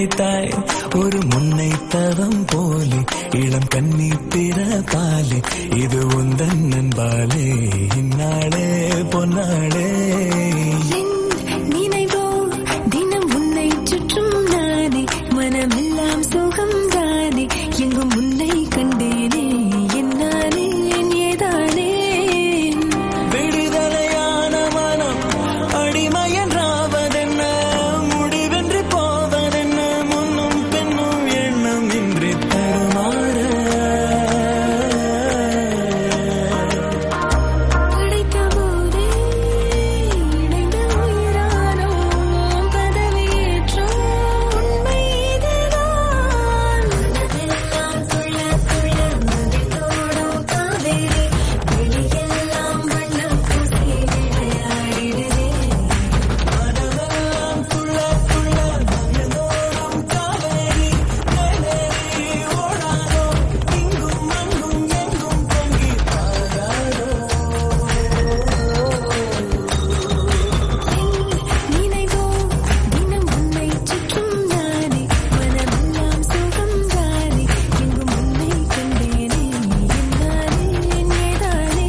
கிடைத்தாய் ஒரு முன்னை தவம் போலே இளம் கன்னி பிறப்பாலே இது உந்தன் நண்பாலே இந்நாளே பொன்னாளே என் நினைவோ தினம் உன்னை சுற்றும் நானே மனமெல்லாம் சுகம் தானே எங்கும் உன்னை கண்டேனே என்னானே என் ஏதானே விடுதலையான மனம் அடிமையன்றாவதென்ன முடிவென்று போவதென்ன முன்னும் பெண்ணும் எண்ணம் இன்றி தருமாற படைத்த போதே இணைந்த உயிரானோம் பதவியேற்றோம் உண்மை இதுதான் மனதெல்லாம் துள்ள துள்ள நதித்தோடும் காவேரி வெளியெல்லாம் வண்ணம் பூசி விளையாடிடுதே மனமெல்லாம் துள்ள துள்ள மகிழ்ந்தோடும் காவேரி மேலேறி ஓடாதோ இங்கும் அங்கும் எங்கும் பொங்கி பாயாதோ நினைவோ தினம் உன்னை சுற்றும் நானே மனமெல்லாம் சுகம் தானே எங்கும் உன்னை கண்டேனே என்னானே என் ஏதானே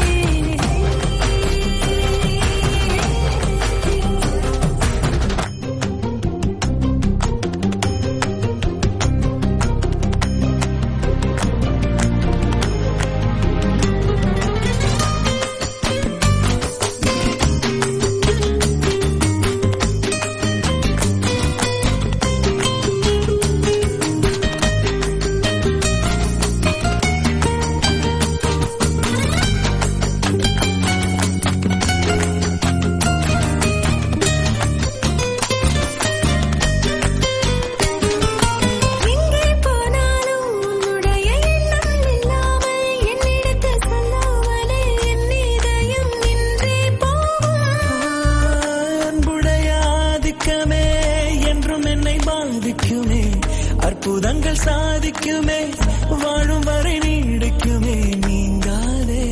எங்கே போனாலும் உன்னுடைய எண்ணம் இல்லாமல் என்னிடத்தில் சொல்லாமலே என் இதயம் நின்றே போகும் அன்புடைய ஆதிக்கமே என்றும் என்னை பாதிக்குமே அற்புதங்கள் சாதிக்குமே வாழும் வரை நீடிக்குமே நீங்காதே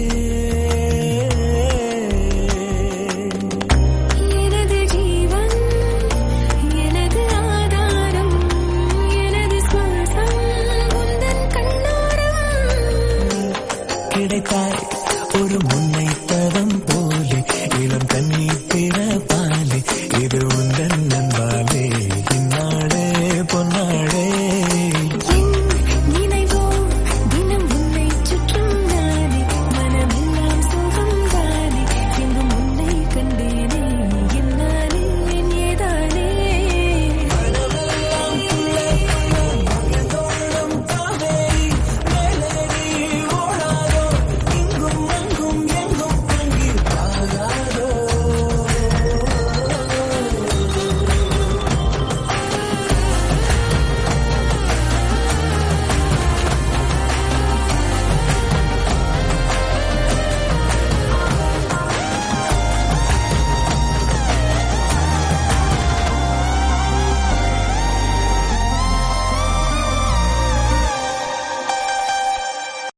எனது ஜீவன் எனது ஆதாரம் எனது சுவாசம் உந்தன் கண்ணோரம் கிடைத்தாய் ஒரு முன்னை தவம் போலே இளம் கண்ணி